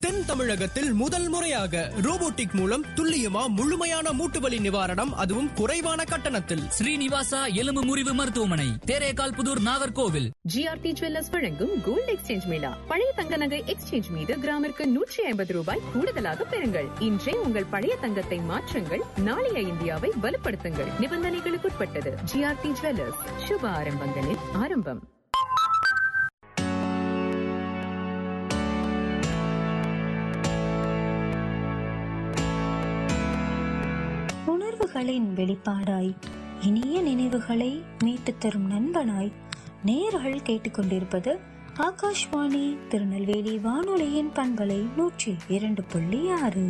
தென் தமிழகத்தில் முதல் முறையாக ரோபோட்டிக் மூலம் துல்லியமா முழுமையான மூட்டுவலி நிவாரணம் அதுவும் குறைவான கட்டணத்தில் ஸ்ரீனிவாசா எலும்பு முறிவு மருத்துவமனை தேரேகால் புதூர் நாகர்கோவில் ஜிஆர்டி ஜுவல்லர்ஸ் வழங்கும் கோல்ட் எக்ஸ்சேஞ்ச் மேளா பழைய தங்க நகை எக்ஸ்சேஞ்ச் மீது கிராமிற்கு நூற்றி ஐம்பது ரூபாய் கூடுதலாக பெறுங்கள் இன்றே உங்கள் பழைய தங்கத்தை மாற்றுங்கள் நாளைய இந்தியாவை வலுப்படுத்துங்கள் நிபந்தனைகளுக்குட்பட்டது ஜிஆர்டி ஜுவல்லர்ஸ் சுப ஆரம்பங்களின் ஆரம்பம் உணர்வுகளின் வெளிப்பாடாய் இனிய நினைவுகளை மீட்டுத் தரும் நண்பனாய் நேர்கள் கேட்டுக்கொண்டிருப்பது ஆகாஷ்வாணி திருநெல்வேலி வானொலியின் பண்பலை நூற்றி இரண்டு புள்ளி ஆறு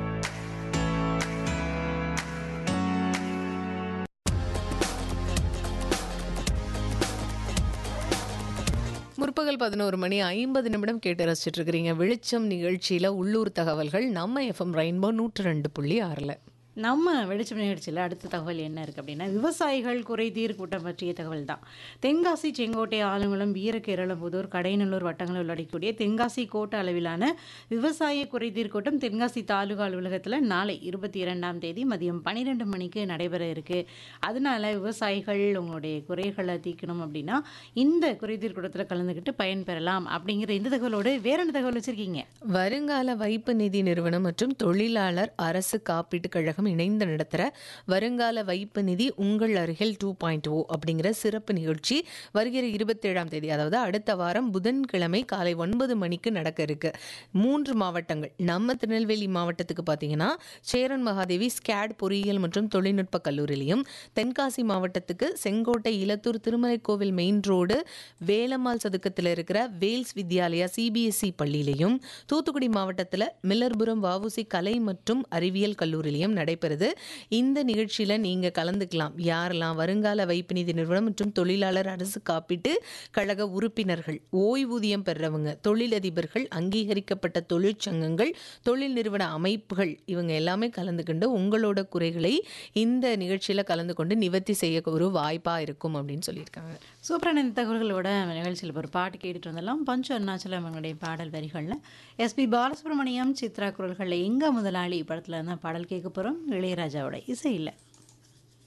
முற்பகல் பதினோரு மணி ஐம்பது நிமிடம் கேட்டு ரசிச்சிட்டு இருக்கிறீங்க வெளிச்சம் நிகழ்ச்சியில உள்ளூர் தகவல்கள் நம்ம எஃப்எம் ரெயின்போ நூற்று ரெண்டு புள்ளி ஆறுல நம்ம வெளிச்சம் நிகழ்ச்சியில் அடுத்த தகவல் என்ன இருக்குது அப்படின்னா விவசாயிகள் குறைதீர் கூட்டம் பற்றிய தகவல் தான் தென்காசி செங்கோட்டை ஆலங்குளம் வீரகேரளம்புதூர் கடையநல்லூர் வட்டங்களை உள்ளடக்கக்கூடிய தென்காசி கோட்ட அளவிலான விவசாய குறைதீர் கூட்டம் தென்காசி தாலுகா அலுவலகத்தில் நாளை இருபத்தி இரண்டாம் தேதி மதியம் பன்னிரெண்டு மணிக்கு நடைபெற இருக்குது அதனால விவசாயிகள் உங்களுடைய குறைகளை தீர்க்கணும் அப்படின்னா இந்த குறைதீர் கூட்டத்தில் கலந்துக்கிட்டு பயன்பெறலாம் அப்படிங்கிற இந்த தகவலோடு வேற என்ன தகவல் வச்சுருக்கீங்க வருங்கால வைப்பு நிதி நிறுவனம் மற்றும் தொழிலாளர் அரசு காப்பீட்டு கழகம் இணைந்து நடத்துகிற வருங்கால வைப்பு நிதி உங்கள் அருகில் டூ பாயிண்ட் ஓ அப்படிங்கிற சிறப்பு நிகழ்ச்சி வருகிற இருபத்தேழாம் தேதி அதாவது அடுத்த வாரம் புதன்கிழமை காலை ஒன்பது மணிக்கு நடக்க இருக்கு மூன்று மாவட்டங்கள் நம்ம திருநெல்வேலி மாவட்டத்துக்கு பார்த்தீங்கன்னா சேரன் மகாதேவி ஸ்கேட் பொறியியல் மற்றும் தொழில்நுட்ப கல்லூரியிலையும் தென்காசி மாவட்டத்துக்கு செங்கோட்டை இலத்தூர் திருமலை கோவில் மெயின் ரோடு வேலம்மாள் சதுக்கத்தில் இருக்கிற வேல்ஸ் வித்யாலயா சிபிஎஸ்இ பள்ளியிலையும் தூத்துக்குடி மாவட்டத்தில் மில்லர்புரம் வஉசி கலை மற்றும் அறிவியல் கல்லூரியிலையும் நடைபெறுது இந்த நிகழ்ச்சியில் நீங்கள் கலந்துக்கலாம் யாரெல்லாம் வருங்கால வைப்பு நிதி நிறுவனம் மற்றும் தொழிலாளர் அரசு காப்பீட்டு கழக உறுப்பினர்கள் ஓய்வூதியம் பெறவங்க தொழிலதிபர்கள் அங்கீகரிக்கப்பட்ட தொழிற்சங்கங்கள் தொழில் நிறுவன அமைப்புகள் இவங்க எல்லாமே கலந்துக்கிண்டு உங்களோட குறைகளை இந்த நிகழ்ச்சியில் கலந்து கொண்டு நிவர்த்தி செய்ய ஒரு வாய்ப்பாக இருக்கும் அப்படின்னு சொல்லியிருக்காங்க சூப்பரான இந்த தகவல்களோட நிகழ்ச்சியில் ஒரு பாட்டு கேட்டுட்டு வந்தெல்லாம் பஞ்சு அருணாச்சலம் அவங்களுடைய பாடல் வரிகளில் எஸ்பி பாலசுப்ரமணியம் சித்ரா குரல்களில் எங்க முதலாளி படத்தில் இருந்தால் பாடல் கேட்க போகிறோம் இளையராஜாவோட இசையில்